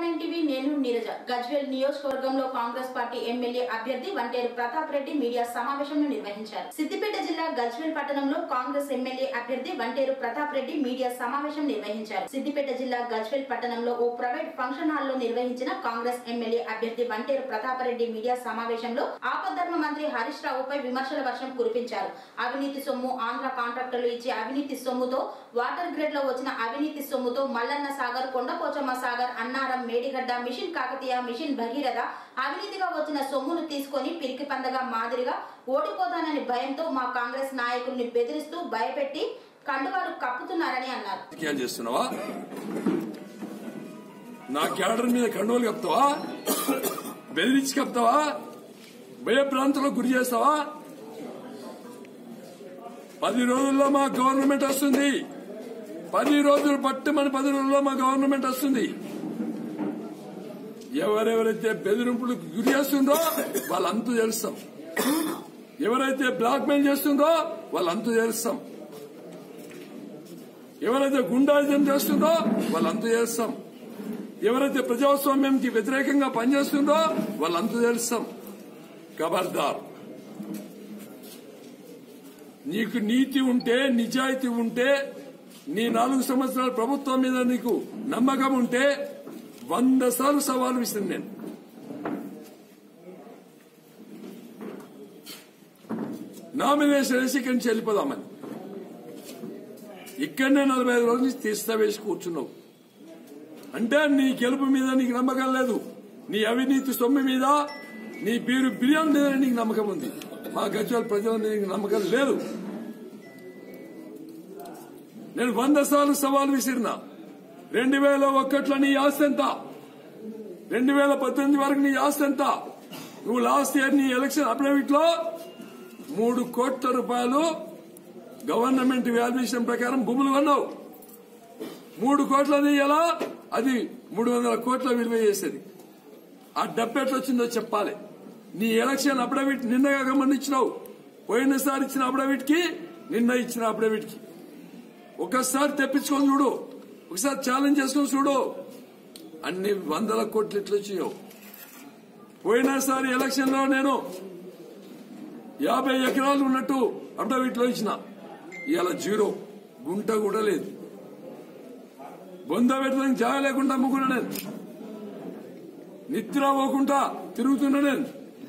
nine TV నేను నీరజ గజ్వేల్ నియోజకవర్గంలో Congress party MLA అభ్యర్థి వంటేరు ప్రతాప్ రెడ్డి మీడియా సమావేశం నిర్వహించారు సిద్దిపేట జిల్లా గజ్వేల్ పట్టణంలో కాంగ్రెస్ ఎమ్మెల్యే అభ్యర్థి వంటేరు ప్రతాప్ రెడ్డి మీడియా సమావేశం నిర్వహించారు సిద్దిపేట జిల్లా గజ్వేల్ పట్టణంలో ఓ ప్రైవేట్ ఫంక్షన్ హాల్ లో నిర్వహించిన కాంగ్రెస్ ఎమ్మెల్యే అభ్యర్థి వంటేరు ప్రతాప్ రెడ్డి మీడియా సమావేశంలో ఆపద్ధర్మ మంత్రి హరీష్ రావుపై విమర్శల వర్షం కురిపించారు అవినీతి సొమ్ము ఆంధ్ర కాంట్రాక్టర్లు ఇచ్చే అవినీతి సొమ్ముతో వాటర్ గ్రిడ్ లో వచ్చిన అవినీతి సొమ్ముతో మల్లన్న సాగర్ కొండపోచమ్మ సాగర్ అన్నారం మేడిగడ్డ మిషన్ కాకతీయ మిషన్ భగీరథ అవినీతిగా వచ్చిన సొమ్మును తీసుకొని పిరికి పందగా మాదిరిగా ఓడిపోతానని భయంతో మా కాంగ్రెస్ నాయకుల్ని బెదిరిస్తూ భయపెట్టి కండువాలు కప్పుతున్నారని అన్నారు రాజకీయాలు చేస్తున్నావా నా క్యాడర్ మీద కండువలు కప్తావా బెదిరించి కప్తావా భయభ్రాంతులకు గురి చేస్తావా పది రోజుల్లో మా గవర్నమెంట్ వస్తుంది పది రోజులు పట్టుమని పది రోజుల్లో మా గవర్నమెంట్ వస్తుంది ఎవరెవరైతే బెదిరింపులకు గురి చేస్తుందో వాళ్ళంతా తెలుస్తాం ఎవరైతే బ్లాక్ మెయిల్ చేస్తుందో వాళ్ళంతా తెలుస్తాం ఎవరైతే గుండాయిజం చేస్తుందో వాళ్ళంతా చేస్తాం ఎవరైతే ప్రజాస్వామ్యంకి వ్యతిరేకంగా పనిచేస్తుందో వాళ్ళంతా తెలుస్తాం ఖబర్దార్ నీకు నీతి ఉంటే నిజాయితీ ఉంటే నీ నాలుగు సంవత్సరాల ప్రభుత్వం మీద నీకు నమ్మకం ఉంటే వంద సార్లు సవాలు విసిరి నేను నామినేషన్ వేసి ఇక్కడి నుంచి వెళ్ళిపోదామని ఇక్కడనే నలభై ఐదు రోజుల నుంచి తీస్తా వేసి కూర్చున్నావు అంటే నీ గెలుపు మీద నీకు నమ్మకం లేదు నీ అవినీతి సొమ్ము మీద నీ బీరు బిర్యానీ మీద నీకు నమ్మకం ఉంది మా గజ్వల్ ప్రజల మీద నీకు నమ్మకం లేదు నేను వంద సార్లు సవాల్ విసిరిన రెండు వేల ఒక్కట్లో నీ ఆస్తి ఎంత రెండు వేల పద్దెనిమిది వరకు నీ ఆస్తి ఎంత నువ్వు లాస్ట్ ఇయర్ నీ ఎలక్షన్ అఫిడవిట్ లో మూడు కోట్ల రూపాయలు గవర్నమెంట్ వాల్యుయేషన్ ప్రకారం భూములు కొన్నావు మూడు కోట్లది ఎలా అది మూడు వందల కోట్ల విలువ చేసేది ఆ డబ్బు ఎట్లా వచ్చిందో చెప్పాలి నీ ఎలక్షన్ అఫిడవిట్ నిన్నగా గమనించినావు పోయినసారి ఇచ్చిన అఫిడవిట్ కి నిన్న ఇచ్చిన అఫిడవిట్ కి ఒకసారి తెప్పించుకొని చూడు ఒకసారి ఛాలెంజ్ చేసుకొని చూడు అన్ని వందల కోట్లు ఎట్లా వచ్చినావు పోయినసారి ఎలక్షన్ లో నేను యాభై ఎకరాలు ఉన్నట్టు అఫిడవిట్ లో ఇచ్చిన ఇవాళ జీరో గుంట కూడా లేదు బొంద పెట్టడానికి జాగ లేకుండా అమ్ముకున్నా నేను నిద్ర పోకుండా తిరుగుతున్నా నేను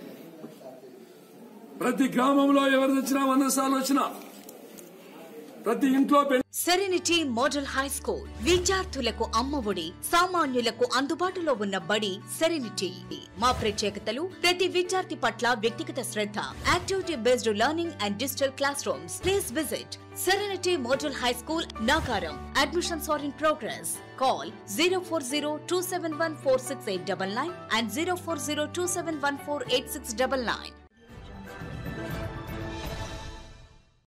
ప్రతి గ్రామంలో ఎవరు వచ్చినా వంద సార్లు వచ్చినా ప్రతి ఇంట్లో పెళ్లి సెరెనిటీ మోడల్ హై స్కూల్ విద్యార్థులకు అమ్మఒడి సామాన్యులకు అందుబాటులో ఉన్న బడి సెరెనిటీ మా ప్రత్యేకతలు ప్రతి విద్యార్థి పట్ల వ్యక్తిగత శ్రద్ధ activity based learning and digital classrooms please visit Serenity model high school Nakaram admissions are in progress call zero four zero two seven one four six eight double nine and zero four zero two seven one four eight six double nine